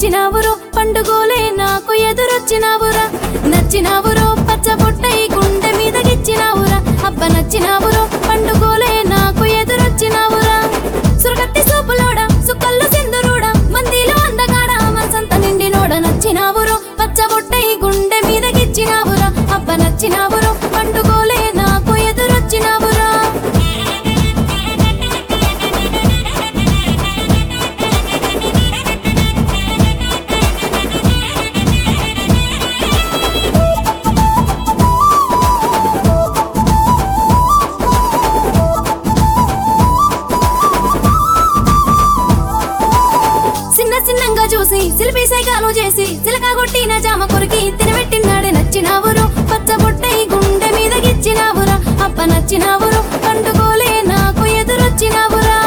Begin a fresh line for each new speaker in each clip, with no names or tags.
నచ్చినావురో పండుగోలే నాకు ఎదురొచ్చినావురా నచ్చినావురో పచ్చ బొట్టై గుండె మీద గిచ్చినావురా అబ్బ నచ్చినావురో పండుగోలే నాకు ఎదురొచ్చినావురా సురగత్తి సూపులోడ సుక్కల్లో సింధురోడ మందిలో అందగాడ మనసంత నిండినోడ నచ్చినావురో పచ్చ బొట్టై గుండె మీద గిచ్చినావురా అబ్బ నచ్చినావురో పండుగోలే నాకు ఎదురొచ్చినావురా చిన్న చిన్నంగా చూసి సిలిపి సైకాలు చేసి చిలక కొట్టిన జామ కొరికి తినబెట్టినాడే నచ్చినావురు పచ్చ బొట్టై గుండె మీద గిచ్చినావురా అప్ప నచ్చినావురు పండుకోలే నాకు ఎదురొచ్చినావురా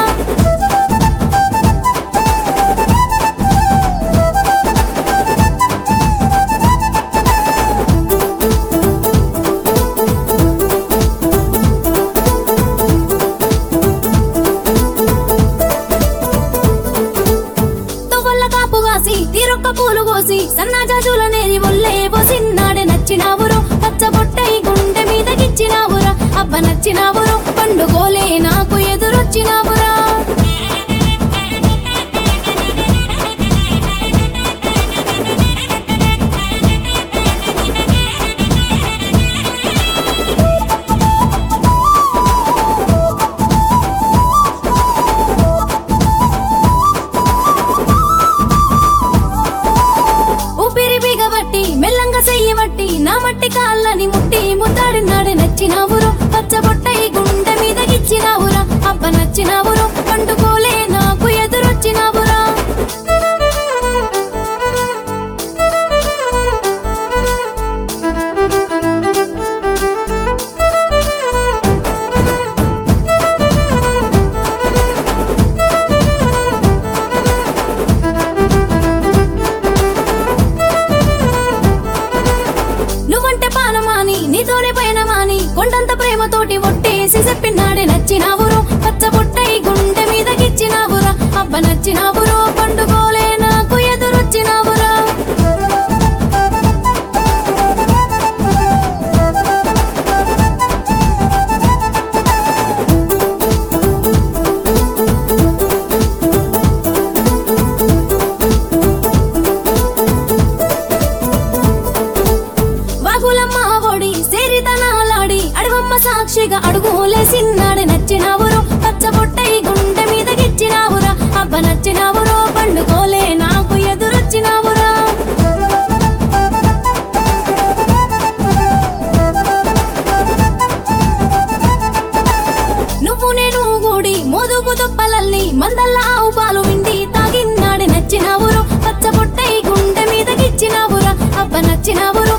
తొవ్వల్ల కాపు కాసి తీరొక్క పూలు కోసి సన్నాజాజుల నేరి ఒళ్ళే పోసిన్నాడే నచ్చినావురు పచ్చ బొట్టై గుండె మీద గిచ్చినావురా అబ్బ నచ్చినావురు పండుకోలే నాకు ఎదురొచ్చినావురా ఊపిరి బిగబట్టి మెల్లంగా చెయ్యబట్టి నా మట్టి కాళ్ళని ముట్టి ముద్దాడినాడే నచ్చినావురు పచ్చ బొట్టై గుండె మీద గిచ్చినావురా అబ్బ నచ్చినావురు పండుకోలే నాకు ఎదురొచ్చినావురా నువ్వంటే పానమాని నీతోనే పయనమాని కొండంత ప్రేమతోటి ఒట్టేసి చెప్పినాడే నచ్చినావురు పచ్చ బొట్టై గుండె మీద గిచ్చినావురా అబ్బ నచ్చినావురు పండుకోలే నాకు ఎదురొచ్చినావురా వాగులమ్మ ఒడి సేరితనాలాడి అడవమ్మ సాక్షిగా అడుగులేసిన్నాడే నచ్చినావురు పచ్చ బొట్టై గుండె మీద గిచ్చినావురా అబ్బ నచ్చినావురో పండుకోలే నాకు ఎదురొచ్చినావురా నువ్వు నేను గూడి మోదుగు తుప్పలల్లి మందల్ల ఆవు పాలు విండి తాగిన్నాడే నచ్చినావురు పచ్చ బొట్టై గుండె మీద గిచ్చినావురా అబ్బ నచ్చినావురు